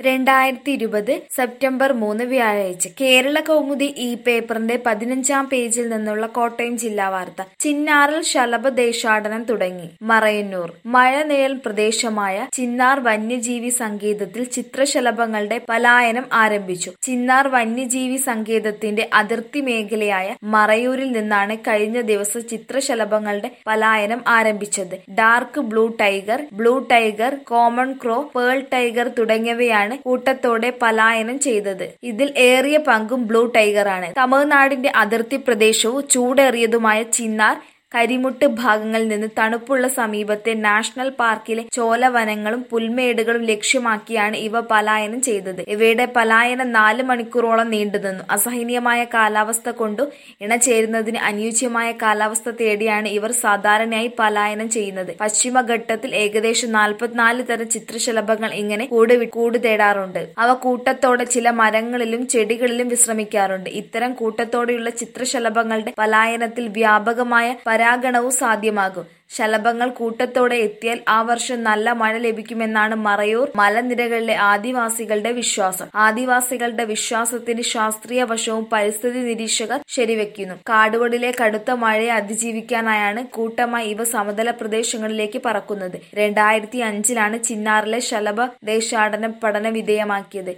രണ്ടായിരത്തി ഇരുപത് സെപ്റ്റംബർ മൂന്ന് വ്യാഴാഴ്ച കേരള കൗമുദി ഈ പേപ്പറിന്റെ പതിനഞ്ചാം പേജിൽ നിന്നുള്ള കോട്ടയം ജില്ലാ വാർത്ത ചിന്നാറിൽ ശലഭദേശാടനം തുടങ്ങി മറയന്നൂർ മഴനിഴൽ പ്രദേശമായ ചിന്നാർ വന്യജീവി സങ്കേതത്തിൽ ചിത്രശലഭങ്ങളുടെ പലായനം ആരംഭിച്ചു ചിന്നാർ വന്യജീവി സങ്കേതത്തിന്റെ അതിർത്തി മേഖലയായ മറയൂരിൽ നിന്നാണ് കഴിഞ്ഞ ദിവസം ചിത്രശലഭങ്ങളുടെ പലായനം ആരംഭിച്ചത് dark blue tiger blue tiger common crow pearl tiger തുടങ്ങിയവയാണ് കൂട്ടത്തോടെ പലായനം ചെയ്തത് ഇതിൽ ഏറിയ പങ്കും ബ്ലൂ ടൈഗറാണ് തമിഴ്നാടിന്റെ അതിർത്തി പ്രദേശവും ചൂടേറിയതുമായ ചിന്നാർ കരിമുട്ട് ഭാഗങ്ങളിൽ നിന്ന് തണുപ്പുള്ള സമീപത്തെ നാഷണൽ പാർക്കിലെ ചോലവനങ്ങളും പുൽമേടുകളും ലക്ഷ്യമാക്കിയാണ് ഇവ പലായനം ചെയ്തത് ഇവയുടെ പലായനം നാല് മണിക്കൂറോളം നീണ്ടുനിന്നു അസഹനീയമായ കാലാവസ്ഥ കൊണ്ടു ഇണചേരുന്നതിന് അനുയോജ്യമായ കാലാവസ്ഥ തേടിയാണ് ഇവർ സാധാരണയായി പലായനം ചെയ്യുന്നത് പശ്ചിമഘട്ടത്തിൽ ഏകദേശം നാൽപ്പത്തിനാല് തരം ചിത്രശലഭങ്ങൾ ഇങ്ങനെ കൂട് വി- കൂട് തേടാറുണ്ട് അവ കൂട്ടത്തോടെ ചില മരങ്ങളിലും ചെടികളിലും വിശ്രമിക്കാറുണ്ട് ഇത്തരം കൂട്ടത്തോടെയുള്ള ചിത്രശലഭങ്ങളുടെ പലായനത്തിൽ വ്യാപകമായ പരാഗണവും സാധ്യമാകും ശലഭങ്ങൾ കൂട്ടത്തോടെ എത്തിയാൽ ആ വർഷം നല്ല മഴ ലഭിക്കുമെന്നാണ് മറയൂർ മലനിരകളിലെ ആദിവാസികളുടെ വിശ്വാസം ആദിവാസികളുടെ വിശ്വാസത്തിന് ശാസ്ത്രീയ വശവും പരിസ്ഥിതി നിരീക്ഷകർ ശരിവെക്കുന്നു കാടുകളിലെ കടുത്ത മഴയെ അതിജീവിക്കാനായാണ് കൂട്ടമായി ഇവ സമതല പ്രദേശങ്ങളിലേക്ക് പറക്കുന്നത് രണ്ടായിരത്തി അഞ്ചിലാണ് ചിന്നാറിലെ ശലഭ ദേശാടനം പഠന വിധേയമാക്കിയത്